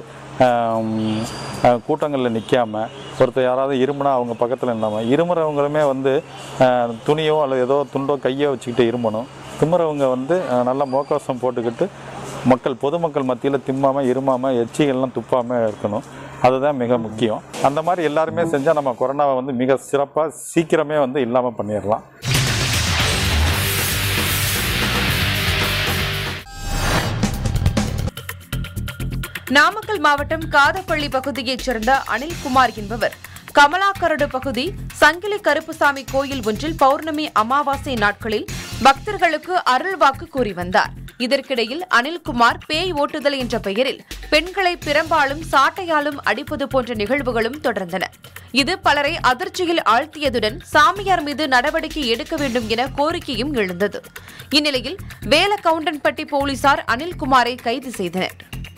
கூட்டங்களில் நிற்காம ஒருத்தர் யாராவது இருமுனா அவங்க பக்கத்தில் இல்லாமல் இருமுறவங்களுமே வந்து அஹ், துணியோ அல்லது ஏதோ துண்டோ கையோ வச்சுக்கிட்டு இருமணும் திமுறவங்க வந்து அஹ், நல்ல முகக்கவசம் போட்டுக்கிட்டு மக்கள் பொதுமக்கள் மத்தியில் திம்மாமல் இருமாமல் எச்சிகள்லாம் துப்பாமல் இருக்கணும் அதுதான் மிக முக்கியம் அந்த மாதிரி எல்லாருமே செஞ்சால் நம்ம கொரோனாவை வந்து மிக சிறப்பாக சீக்கிரமே வந்து இல்லாமல் பண்ணிடலாம் நாமக்கல் மாவட்டம் காதப்பள்ளி பகுதியைச் சேர்ந்த அனில்குமார் என்பவர் கமலாக்கரடு பகுதி சங்கிலி கருப்புசாமி கோயில் ஒன்றில் பௌர்ணமி அமாவாசை நாட்களில் பக்தர்களுக்கு அருள்வாக்கு கூறி வந்தார் இதற்கிடையில் அனில்குமார் பேய் ஓட்டுதல் என்ற பெயரில் பெண்களை பிரம்பாலும் சாட்டையாலும் அடிப்பது போன்ற நிகழ்வுகளும் தொடர்ந்தன இது பலரை அதிர்ச்சியில் ஆழ்த்தியதுடன் சாமியார் மீது நடவடிக்கை எடுக்க வேண்டும் என கோரிக்கையும் எழுந்தது இந்நிலையில் வேலக்கவுண்டன்பட்டி போலீசார் அனில்குமாரை கைது செய்தனர்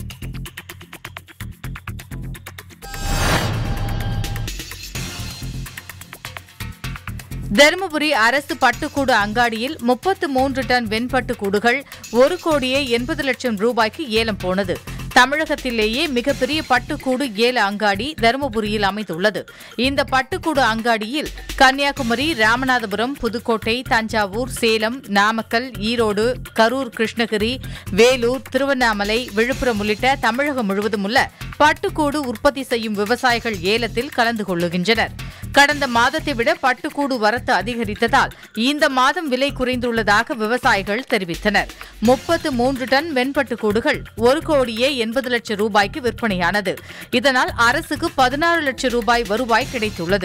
தருமபுரி அரசு பட்டுக்கூடு அங்காடியில் முப்பத்து மூன்று டன் வெண்பட்டு கூடுகள் ஒரு கோடியே எண்பது லட்சம் ரூபாய்க்கு ஏலம் போனது தமிழகத்திலேயே மிகப்பெரிய பட்டுக்கூடு ஏல அங்காடி தருமபுரியில் அமைந்துள்ளது இந்த பட்டுக்கூடு அங்காடியில் கன்னியாகுமரி ராமநாதபுரம் புதுக்கோட்டை தஞ்சாவூர் சேலம் நாமக்கல் ஈரோடு கரூர் கிருஷ்ணகிரி வேலூர் திருவண்ணாமலை விழுப்புரம் உள்ளிட்ட தமிழகம் முழுவதும் உள்ள பட்டுக்கூடு உற்பத்தி செய்யும் விவசாயிகள் ஏலத்தில் கலந்து கொள்ளுகின்றனர் கடந்த மாதத்தை விட பட்டுக்கூடு வரத்து அதிகரித்ததால் இந்த மாதம் விலை குறைந்துள்ளதாக விவசாயிகள் தெரிவித்தனர் முப்பத்து மூன்று டன் வெண்பட்டு கூடுகள் ஒரு கோடியே எண்பது லட்சம் ரூபாய்க்கு விற்பனையானது இதனால் அரசுக்கு பதினாறு லட்சம் ரூபாய் வருவாய் கிடைத்துள்ளது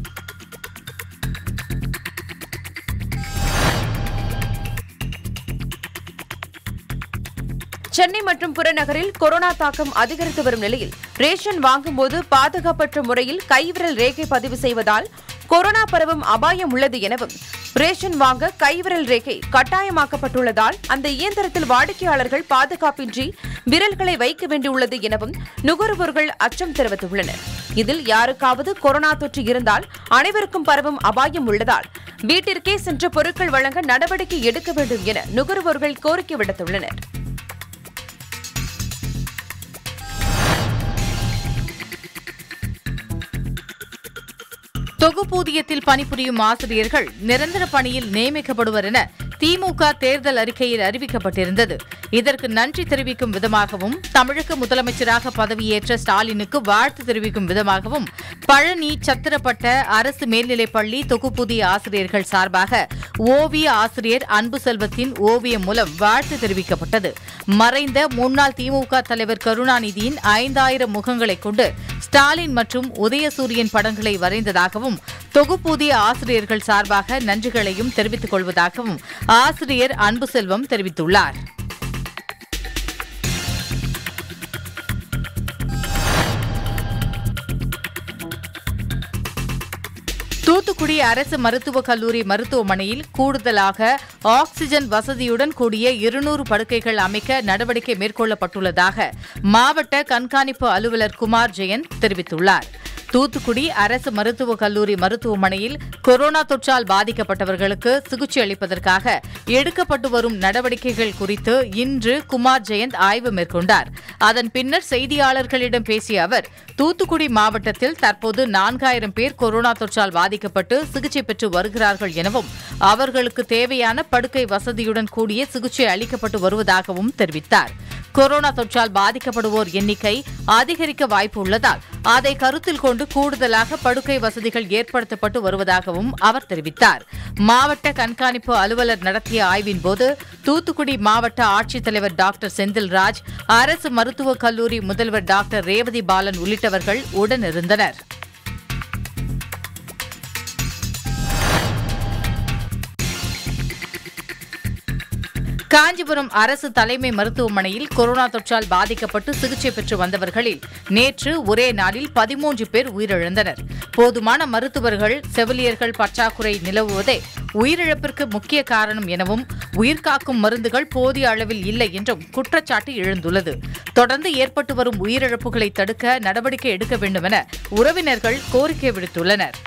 சென்னை மற்றும் புறநகரில் கொரோனா தாக்கம் அதிகரித்து வரும் நிலையில் ரேஷன் வாங்கும்போது பாதுகாப்பற்ற முறையில் கைவிரல் ரேகை பதிவு செய்வதால் கொரோனா பரவும் அபாயம் உள்ளது எனவும் ரேஷன் வாங்க கைவிரல் ரேகை கட்டாயமாக்கப்பட்டுள்ளதால் அந்த இயந்திரத்தில் வாடிக்கையாளர்கள் பாதுகாப்பின்றி விரல்களை வைக்க வேண்டியுள்ளது எனவும் நுகர்வோர்கள் அச்சம் தெரிவித்துள்ளனர் இதில் யாருக்காவது கொரோனா தொற்று இருந்தால் அனைவருக்கும் பரவும் அபாயம் உள்ளதால் வீட்டிற்கே சென்று பொருட்கள் வழங்க நடவடிக்கை எடுக்க வேண்டும் என நுகர்வோர்கள் கோரிக்கை விடுத்துள்ளனர் தொகுப்பூதியத்தில் பணிபுரியும் ஆசிரியர்கள் நிரந்தர பணியில் நியமிக்கப்படுவர் என திமுக தேர்தல் அறிக்கையில் அறிவிக்கப்பட்டிருந்தது இதற்கு நன்றி தெரிவிக்கும் விதமாகவும் தமிழக முதலமைச்சராக பதவியேற்ற ஸ்டாலினுக்கு வாழ்த்து தெரிவிக்கும் விதமாகவும் பழனி சத்திரப்பட்ட அரசு மேல்நிலைப்பள்ளி தொகுப்பூதிய ஆசிரியர்கள் சார்பாக ஓவிய ஆசிரியர் அன்பு செல்வத்தின் ஓவியம் மூலம் வாழ்த்து தெரிவிக்கப்பட்டது மறைந்த முன்னாள் திமுக தலைவர் கருணாநிதியின் ஐந்தாயிரம் முகங்களைக் கொண்டு ஸ்டாலின் மற்றும் உதயசூரியன் படங்களை வரைந்ததாகவும் தொகுப்பூதிய ஆசிரியர்கள் சார்பாக நன்றிகளையும் தெரிவித்துக் கொள்வதாகவும் ஆசிரியர் அன்பு செல்வம் தெரிவித்துள்ளார் தூத்துக்குடி அரசு மருத்துவக் கல்லூரி மருத்துவமனையில் கூடுதலாக ஆக்ஸிஜன் வசதியுடன் கூடிய இருநூறு படுக்கைகள் அமைக்க நடவடிக்கை மேற்கொள்ளப்பட்டுள்ளதாக மாவட்ட கண்காணிப்பு அலுவலர் குமார் ஜெயந்த் தெரிவித்துள்ளார் தூத்துக்குடி அரசு மருத்துவக் கல்லூரி மருத்துவமனையில் கொரோனா தொற்றால் பாதிக்கப்பட்டவர்களுக்கு சிகிச்சை அளிப்பதற்காக எடுக்கப்பட்டு வரும் நடவடிக்கைகள் குறித்து இன்று குமார் ஜெயந்த் ஆய்வு மேற்கொண்டார் அதன் பின்னர் செய்தியாளர்களிடம் பேசிய அவர் தூத்துக்குடி மாவட்டத்தில் தற்போது நான்காயிரம் பேர் கொரோனா தொற்றால் பாதிக்கப்பட்டு சிகிச்சை பெற்று வருகிறார்கள் எனவும் அவர்களுக்கு தேவையான படுக்கை வசதியுடன் கூடிய சிகிச்சை அளிக்கப்பட்டு வருவதாகவும் தெரிவித்தார் கொரோனா தொற்றால் பாதிக்கப்படுவோர் எண்ணிக்கை அதிகரிக்க வாய்ப்பு உள்ளதால் அதை கருத்தில் கொண்டு கூடுதலாக படுக்கை வசதிகள் ஏற்படுத்தப்பட்டு வருவதாகவும் அவர் தெரிவித்தார் மாவட்ட கண்காணிப்பு அலுவலர் நடத்திய ஆய்வின் போது தூத்துக்குடி மாவட்ட ஆட்சித்தலைவர் டாக்டர் செந்தில்ராஜ் அரசு மருத்துவக் கல்லூரி முதல்வர் டாக்டர் ரேவதி பாலன் உள்ளிட்டவர்கள் உடனிருந்தனர் காஞ்சிபுரம் அரசு தலைமை மருத்துவமனையில் கொரோனா தொற்றால் பாதிக்கப்பட்டு சிகிச்சை பெற்று வந்தவர்களில் நேற்று ஒரே நாளில் பதிமூன்று பேர் உயிரிழந்தனர் போதுமான மருத்துவர்கள் செவிலியர்கள் பற்றாக்குறை நிலவுவதே உயிரிழப்பிற்கு முக்கிய காரணம் எனவும் உயிர்காக்கும் மருந்துகள் போதிய அளவில் இல்லை என்றும் குற்றச்சாட்டு எழுந்துள்ளது தொடர்ந்து ஏற்பட்டு வரும் உயிரிழப்புகளை தடுக்க நடவடிக்கை எடுக்க வேண்டும் என உறவினர்கள் கோரிக்கை விடுத்துள்ளனர்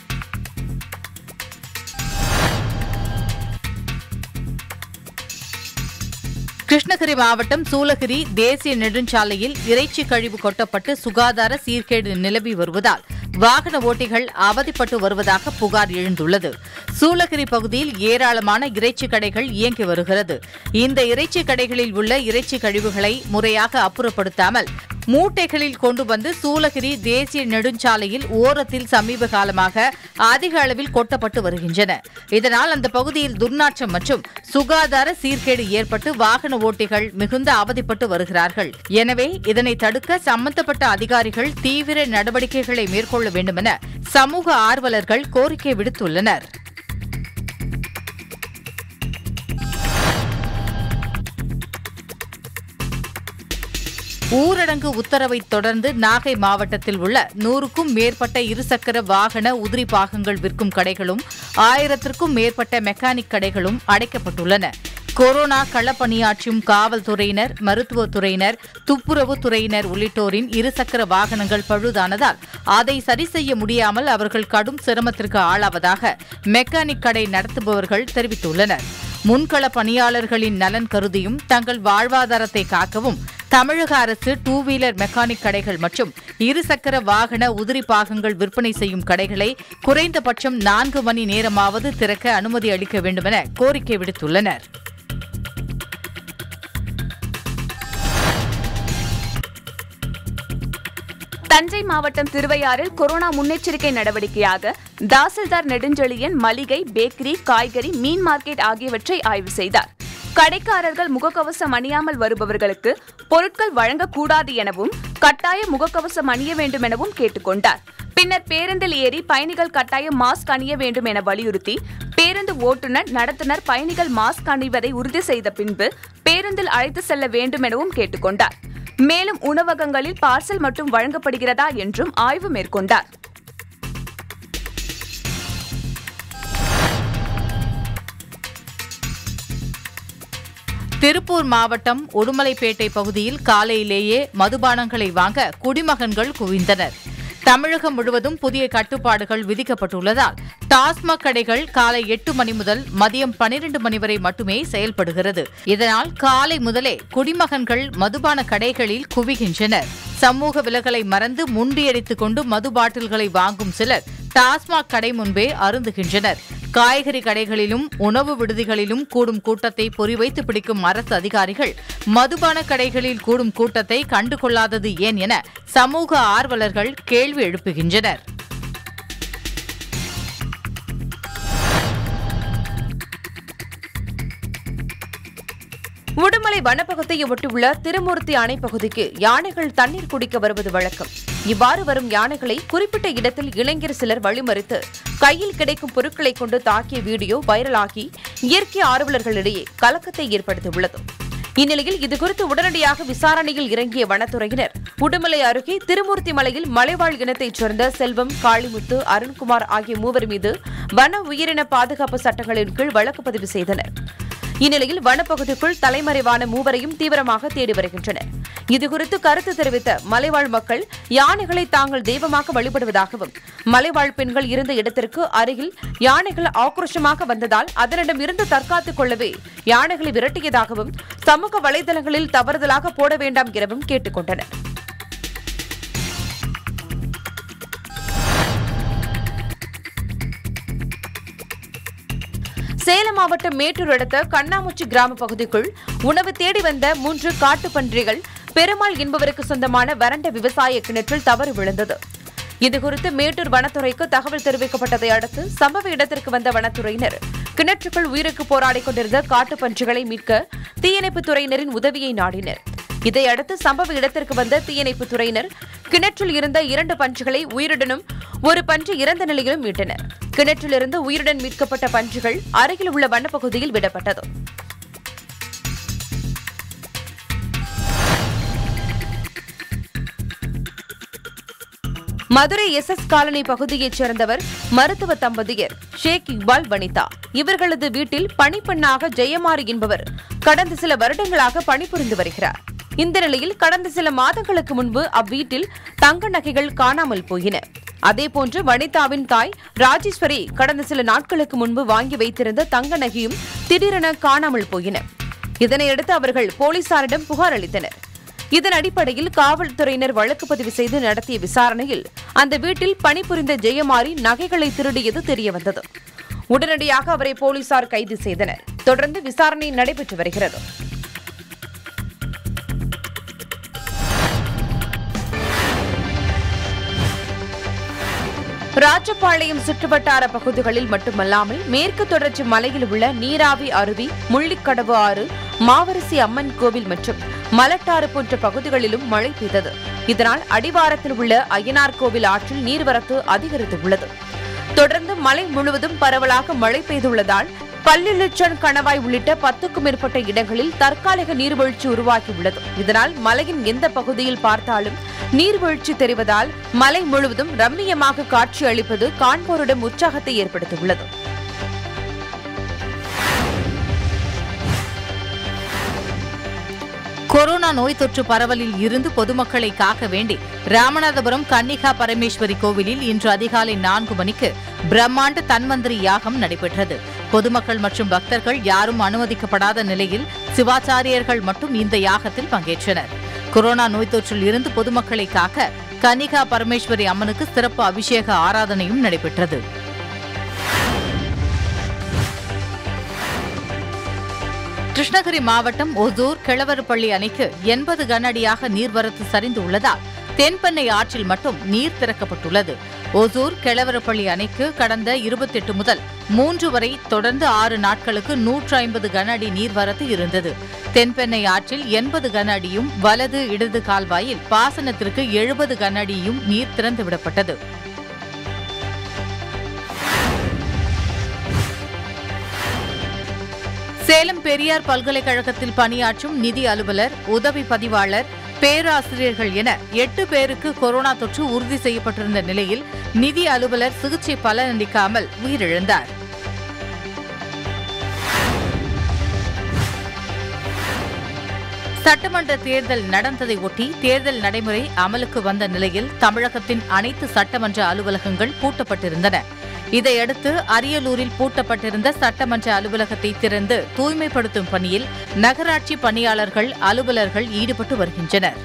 கிருஷ்ணகிரி மாவட்டம் சூலகிரி தேசிய நெடுஞ்சாலையில் இறைச்சி கழிவு கொட்டப்பட்டு சுகாதார சீர்கேடு நிலவி வருவதால் வாகன ஓட்டிகள் அவதிப்பட்டு வருவதாக புகார் எழுந்துள்ளது சூலகிரி பகுதியில் ஏராளமான இறைச்சி கடைகள் இயங்கி வருகிறது இந்த இறைச்சி கடைகளில் உள்ள இறைச்சி கழிவுகளை முறையாக அப்புறப்படுத்தாமல் மூட்டைகளில் கொண்டு வந்து சூலகிரி தேசிய நெடுஞ்சாலையில் ஓரத்தில் சமீப காலமாக அதிக அளவில் கொட்டப்பட்டு வருகின்றன இதனால் அந்த பகுதியில் துர்நாற்றம் மற்றும் சுகாதார சீர்கேடு ஏற்பட்டு வாகன ஓட்டிகள் மிகுந்த அவதிப்பட்டு வருகிறார்கள் எனவே இதனை தடுக்க சம்பந்தப்பட்ட அதிகாரிகள் தீவிர நடவடிக்கைகளை மேற்கொள்ள வேண்டும் என சமூக ஆர்வலர்கள் கோரிக்கை விடுத்துள்ளனர் ஊரடங்கு உத்தரவை தொடர்ந்து நாகை மாவட்டத்தில் உள்ள நூறுக்கும் மேற்பட்ட இருசக்கர வாகன உதிரி பாகங்கள் விற்கும் கடைகளும் ஆயிரத்திற்கும் மேற்பட்ட மெக்கானிக் கடைகளும் அடைக்கப்பட்டுள்ளன கொரோனா களப்பணியாற்றும் காவல்துறையினர் மருத்துவத்துறையினர் துப்புரவு துறையினர் உள்ளிட்டோரின் இருசக்கர வாகனங்கள் பழுதானதால் அதை சரி செய்ய முடியாமல் அவர்கள் கடும் சிரமத்திற்கு ஆளாவதாக மெக்கானிக் கடை நடத்துபவர்கள் தெரிவித்துள்ளனர் முன்கள பணியாளர்களின் நலன் கருதியும் தங்கள் வாழ்வாதாரத்தை காக்கவும் தமிழக அரசு டூ வீலர் மெக்கானிக் கடைகள் மற்றும் இருசக்கர வாகன உதிரி பாகங்கள் விற்பனை செய்யும் கடைகளை குறைந்தபட்சம் நான்கு மணி நேரமாவது திறக்க அனுமதி அளிக்க வேண்டுமென கோரிக்கை விடுத்துள்ளனர் தஞ்சை மாவட்டம் திருவையாறில் கொரோனா முன்னெச்சரிக்கை நடவடிக்கையாக தாசில்தார் நெடுஞ்செழியன் மளிகை பேக்கரி காய்கறி மீன் மார்க்கெட் ஆகியவற்றை ஆய்வு செய்தார் கடைக்காரர்கள் முகக்கவசம் அணியாமல் வருபவர்களுக்கு பொருட்கள் வழங்கக்கூடாது எனவும் கட்டாய முகக்கவசம் அணிய வேண்டும் எனவும் கேட்டுக்கொண்டார் பின்னர் பேருந்தில் ஏறி பயணிகள் கட்டாயம் மாஸ்க் அணிய வேண்டும் என வலியுறுத்தி பேருந்து ஓட்டுநர் நடத்துனர் பயணிகள் மாஸ்க் அணிவதை உறுதி செய்த பின்பு பேருந்தில் அழைத்து செல்ல வேண்டும் எனவும் கேட்டுக்கொண்டார் மேலும் உணவகங்களில் பார்சல் மட்டும் வழங்கப்படுகிறதா என்றும் ஆய்வு மேற்கொண்டார் திருப்பூர் மாவட்டம் உடுமலைப்பேட்டை பகுதியில் காலையிலேயே மதுபானங்களை வாங்க குடிமகன்கள் குவிந்தனர் தமிழகம் முழுவதும் புதிய கட்டுப்பாடுகள் விதிக்கப்பட்டுள்ளதால் டாஸ்மாக் கடைகள் காலை எட்டு மணி முதல் மதியம் பனிரெண்டு மணி வரை மட்டுமே செயல்படுகிறது இதனால் காலை முதலே குடிமகன்கள் மதுபான கடைகளில் குவிகின்றனர் சமூக விலகலை மறந்து முண்டியடித்துக் கொண்டு மது பாட்டில்களை வாங்கும் சிலர் டாஸ்மாக் கடை முன்பே அருந்துகின்றனர் காய்கறி கடைகளிலும் உணவு விடுதிகளிலும் கூடும் கூட்டத்தை பொறிவைத்து பிடிக்கும் அரசு அதிகாரிகள் மதுபான கடைகளில் கூடும் கூட்டத்தை கண்டுகொள்ளாதது ஏன் என சமூக ஆர்வலர்கள் கேள்வி எழுப்புகின்றனர் உடுமலை வனப்பகுதியை ஒட்டியுள்ள திருமூர்த்தி அணை பகுதிக்கு யானைகள் தண்ணீர் குடிக்க வருவது வழக்கம் இவ்வாறு வரும் யானைகளை குறிப்பிட்ட இடத்தில் இளைஞர் சிலர் வழிமறித்து கையில் கிடைக்கும் பொருட்களை கொண்டு தாக்கிய வீடியோ வைரலாகி இயற்கை ஆர்வலர்களிடையே கலக்கத்தை ஏற்படுத்தியுள்ளது இந்நிலையில் இதுகுறித்து உடனடியாக விசாரணையில் இறங்கிய வனத்துறையினர் உடுமலை அருகே திருமூர்த்தி மலையில் மலைவாழ் இனத்தைச் சேர்ந்த செல்வம் காளிமுத்து அருண்குமார் ஆகிய மூவர் மீது வன உயிரின பாதுகாப்பு சட்டங்களின் கீழ் வழக்கு பதிவு செய்தனர் இந்நிலையில் வனப்பகுதிக்குள் தலைமறைவான மூவரையும் தீவிரமாக தேடி வருகின்றனர் இதுகுறித்து கருத்து தெரிவித்த மலைவாழ் மக்கள் யானைகளை தாங்கள் தெய்வமாக வழிபடுவதாகவும் மலைவாழ் பெண்கள் இருந்த இடத்திற்கு அருகில் யானைகள் ஆக்ரோஷமாக வந்ததால் அதனிடம் இருந்து தற்காத்துக் கொள்ளவே யானைகளை விரட்டியதாகவும் சமூக வலைதளங்களில் தவறுதலாக போட வேண்டாம் எனவும் கேட்டுக் கொண்டனர் சேலம் மாவட்டம் மேட்டூர் அடுத்த கண்ணாமூச்சி கிராம பகுதிக்குள் உணவு தேடி வந்த மூன்று காட்டுப் பன்றிகள் பெருமாள் என்பவருக்கு சொந்தமான வறண்ட விவசாய கிணற்றில் தவறு விழுந்தது இதுகுறித்து மேட்டூர் வனத்துறைக்கு தகவல் தெரிவிக்கப்பட்டதை அடுத்து சம்பவ இடத்திற்கு வந்த வனத்துறையினர் கிணற்றுக்குள் உயிருக்கு போராடிக் கொண்டிருந்த காட்டுப் பன்றிகளை மீட்க தீயணைப்புத் துறையினரின் உதவியை நாடினர் இதையடுத்து சம்பவ இடத்திற்கு வந்த தீயணைப்புத் துறையினர் கிணற்றில் இருந்த இரண்டு பன்றிகளை உயிருடனும் ஒரு பன்றி இறந்த நிலையிலும் மீட்டனர் கிணற்றிலிருந்து உயிருடன் மீட்கப்பட்ட பன்றிகள் அருகில் உள்ள வனப்பகுதியில் விடப்பட்டது மதுரை எஸ் எஸ் காலனி பகுதியைச் சேர்ந்தவர் மருத்துவ தம்பதியர் ஷேக் இக்பால் வனிதா இவர்களது வீட்டில் பணிப்பெண்ணாக ஜெயமாரி என்பவர் கடந்த சில வருடங்களாக பணிபுரிந்து வருகிறார் இந்த நிலையில் கடந்த சில மாதங்களுக்கு முன்பு அவ்வீட்டில் தங்க நகைகள் காணாமல் போயின அதேபோன்று வனிதாவின் தாய் ராஜேஸ்வரி கடந்த சில நாட்களுக்கு முன்பு வாங்கி வைத்திருந்த தங்க நகையும் திடீரென காணாமல் போயின இதனையடுத்து அவர்கள் போலீசாரிடம் புகார் அளித்தனர் இதன் அடிப்படையில் காவல்துறையினர் வழக்கு பதிவு செய்து நடத்திய விசாரணையில் அந்த வீட்டில் பணிபுரிந்த ஜெயமாரி நகைகளை திருடியது தெரியவந்தது உடனடியாக அவரை போலீசார் கைது செய்தனர் தொடர்ந்து விசாரணை நடைபெற்று வருகிறது ராஜபாளையம் சுற்றுவட்டார பகுதிகளில் மட்டுமல்லாமல் மேற்கு தொடர்ச்சி மலையில் உள்ள நீராவி அருவி முள்ளிக்கடவு ஆறு மாவரிசி அம்மன் கோவில் மற்றும் மலட்டாறு போன்ற பகுதிகளிலும் மழை பெய்தது இதனால் அடிவாரத்தில் உள்ள அய்யனார் கோவில் ஆற்றில் நீர்வரத்து அதிகரித்துள்ளது தொடர்ந்து மலை முழுவதும் பரவலாக மழை பெய்துள்ளதால் பல்லிலட்சன் கணவாய் உள்ளிட்ட பத்துக்கும் மேற்பட்ட இடங்களில் தற்காலிக நீர்வீழ்ச்சி உருவாகியுள்ளது இதனால் மலையின் எந்த பகுதியில் பார்த்தாலும் நீர்வீழ்ச்சி தெரிவதால் மலை முழுவதும் ரம்மியமாக காட்சி அளிப்பது காண்போரிடம் உற்சாகத்தை ஏற்படுத்தியுள்ளது கொரோனா நோய் தொற்று பரவலில் இருந்து பொதுமக்களை காக்க வேண்டி ராமநாதபுரம் கன்னிகா பரமேஸ்வரி கோவிலில் இன்று அதிகாலை நான்கு மணிக்கு பிரம்மாண்ட தன்வந்திரி யாகம் நடைபெற்றது பொதுமக்கள் மற்றும் பக்தர்கள் யாரும் அனுமதிக்கப்படாத நிலையில் சிவாச்சாரியர்கள் மட்டும் இந்த யாகத்தில் பங்கேற்றனர் கொரோனா நோய் தொற்றில் இருந்து பொதுமக்களை காக்க கன்னிகா பரமேஸ்வரி அம்மனுக்கு சிறப்பு அபிஷேக ஆராதனையும் நடைபெற்றது கிருஷ்ணகிரி மாவட்டம் ஒசூர் கிழவரப்பள்ளி அணைக்கு எண்பது கனஅடியாக நீர்வரத்து சரிந்துள்ளதால் தென்பெண்ணை ஆற்றில் மட்டும் நீர் திறக்கப்பட்டுள்ளது ஒசூர் கிழவரப்பள்ளி அணைக்கு கடந்த இருபத்தெட்டு முதல் மூன்று வரை தொடர்ந்து ஆறு நாட்களுக்கு நூற்று ஐம்பது கன அடி நீர்வரத்து இருந்தது தென்பெண்ணை ஆற்றில் எண்பது கன அடியும் வலது இடது கால்வாயில் பாசனத்திற்கு எழுபது கன அடியும் நீர் திறந்துவிடப்பட்டது சேலம் பெரியார் பல்கலைக்கழகத்தில் பணியாற்றும் நிதி அலுவலர் உதவி பதிவாளர் பேராசிரியர்கள் என எட்டு பேருக்கு கொரோனா தொற்று உறுதி செய்யப்பட்டிருந்த நிலையில் நிதி அலுவலர் சிகிச்சை பலனளிக்காமல் உயிரிழந்தார் சட்டமன்ற தேர்தல் நடந்ததை ஒட்டி தேர்தல் நடைமுறை அமலுக்கு வந்த நிலையில் தமிழகத்தின் அனைத்து சட்டமன்ற அலுவலகங்கள் பூட்டப்பட்டிருந்தன இதையடுத்து அரியலூரில் பூட்டப்பட்டிருந்த சட்டமன்ற அலுவலகத்தை திறந்து தூய்மைப்படுத்தும் பணியில் நகராட்சி பணியாளர்கள் அலுவலர்கள் ஈடுபட்டு வருகின்றனர்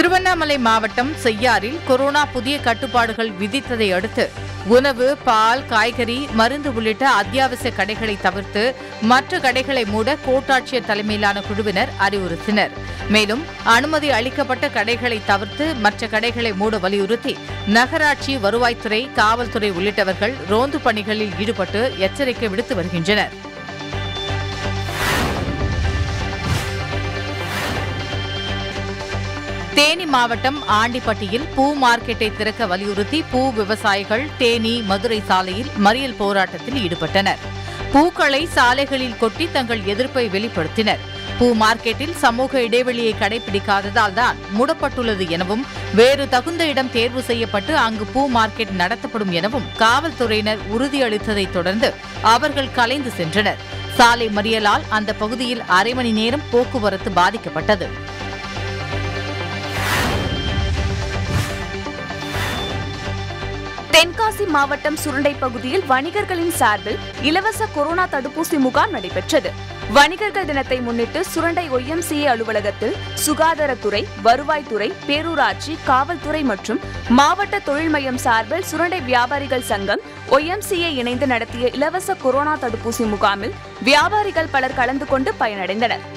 திருவண்ணாமலை மாவட்டம் செய்யாறில் கொரோனா புதிய கட்டுப்பாடுகள் விதித்ததை அடுத்து உணவு பால் காய்கறி மருந்து உள்ளிட்ட அத்தியாவசிய கடைகளை தவிர்த்து மற்ற கடைகளை மூட கோட்டாட்சியர் தலைமையிலான குழுவினர் அறிவுறுத்தினர் மேலும் அனுமதி அளிக்கப்பட்ட கடைகளை தவிர்த்து மற்ற கடைகளை மூட வலியுறுத்தி நகராட்சி வருவாய்த்துறை காவல்துறை உள்ளிட்டவர்கள் ரோந்து பணிகளில் ஈடுபட்டு எச்சரிக்கை விடுத்து வருகின்றனர் தேனி மாவட்டம் ஆண்டிப்பட்டியில் பூ மார்க்கெட்டை திறக்க வலியுறுத்தி பூ விவசாயிகள் தேனி மதுரை சாலையில் மறியல் போராட்டத்தில் ஈடுபட்டனர் பூக்களை சாலைகளில் கொட்டி தங்கள் எதிர்ப்பை வெளிப்படுத்தினர் பூ மார்க்கெட்டில் சமூக இடைவெளியை கடைபிடிக்காததால் தான் மூடப்பட்டுள்ளது எனவும் வேறு தகுந்த இடம் தேர்வு செய்யப்பட்டு அங்கு பூ மார்க்கெட் நடத்தப்படும் எனவும் காவல்துறையினர் உறுதியளித்ததைத் தொடர்ந்து அவர்கள் கலைந்து சென்றனர் சாலை மறியலால் அந்த பகுதியில் அரை மணி நேரம் போக்குவரத்து பாதிக்கப்பட்டது தென்காசி மாவட்டம் சுருண்டை பகுதியில் வணிகர்களின் சார்பில் இலவச கொரோனா தடுப்பூசி முகாம் நடைபெற்றது வணிகர்கள் தினத்தை முன்னிட்டு சுரண்டை ஒய்எம்சிஏ அலுவலகத்தில் சுகாதாரத்துறை வருவாய்த்துறை பேரூராட்சி காவல்துறை மற்றும் மாவட்ட தொழில் மையம் சார்பில் சுரண்டை வியாபாரிகள் சங்கம் ஒய்எம்சிஏ இணைந்து நடத்திய இலவச கொரோனா தடுப்பூசி முகாமில் வியாபாரிகள் பலர் கலந்து கொண்டு பயனடைந்தனர்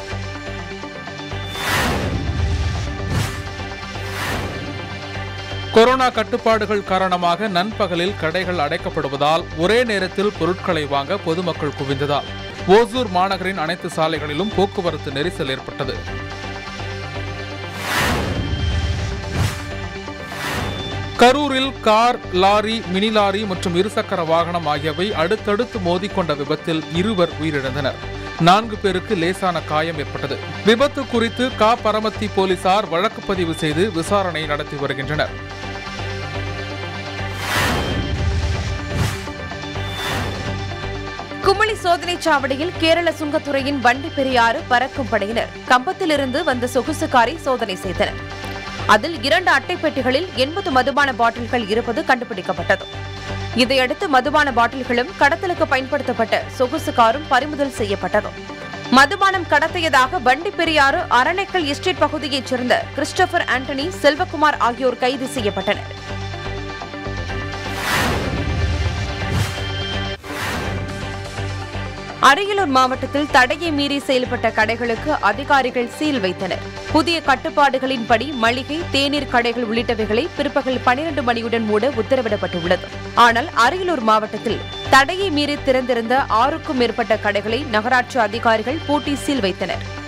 கொரோனா கட்டுப்பாடுகள் காரணமாக நண்பகலில் கடைகள் அடைக்கப்படுவதால் ஒரே நேரத்தில் பொருட்களை வாங்க பொதுமக்கள் குவிந்ததால் ஓசூர் மாநகரின் அனைத்து சாலைகளிலும் போக்குவரத்து நெரிசல் ஏற்பட்டது கரூரில் கார் லாரி மினி லாரி மற்றும் இருசக்கர வாகனம் ஆகியவை அடுத்தடுத்து மோதிக்கொண்ட விபத்தில் இருவர் உயிரிழந்தனர் நான்கு பேருக்கு லேசான காயம் ஏற்பட்டது விபத்து குறித்து கா பரமத்தி போலீசார் வழக்கு பதிவு செய்து விசாரணை நடத்தி வருகின்றனர் குமிளி சோதனைச் சாவடியில் கேரள சுங்கத்துறையின் வண்டி பெரியாறு பறக்கும் படையினர் கம்பத்திலிருந்து வந்த சொகுசு காரை சோதனை செய்தனர் அதில் இரண்டு அட்டை பெட்டிகளில் எண்பது மதுபான பாட்டில்கள் இருப்பது கண்டுபிடிக்கப்பட்டது இதையடுத்து மதுபான பாட்டில்களும் கடத்தலுக்கு பயன்படுத்தப்பட்ட சொகுசு காரும் பறிமுதல் செய்யப்பட்டது மதுபானம் கடத்தியதாக வண்டி பெரியாறு அரணைக்கல் எஸ்டேட் பகுதியைச் சேர்ந்த கிறிஸ்டோபர் ஆண்டனி செல்வகுமார் ஆகியோர் கைது செய்யப்பட்டனர் அரியலூர் மாவட்டத்தில் தடையை மீறி செயல்பட்ட கடைகளுக்கு அதிகாரிகள் சீல் வைத்தனர் புதிய கட்டுப்பாடுகளின்படி மளிகை தேநீர் கடைகள் உள்ளிட்டவைகளை பிற்பகல் பனிரண்டு மணியுடன் மூட உத்தரவிடப்பட்டுள்ளது ஆனால் அரியலூர் மாவட்டத்தில் தடையை மீறி திறந்திருந்த ஆறுக்கும் மேற்பட்ட கடைகளை நகராட்சி அதிகாரிகள் பூட்டி சீல் வைத்தனர்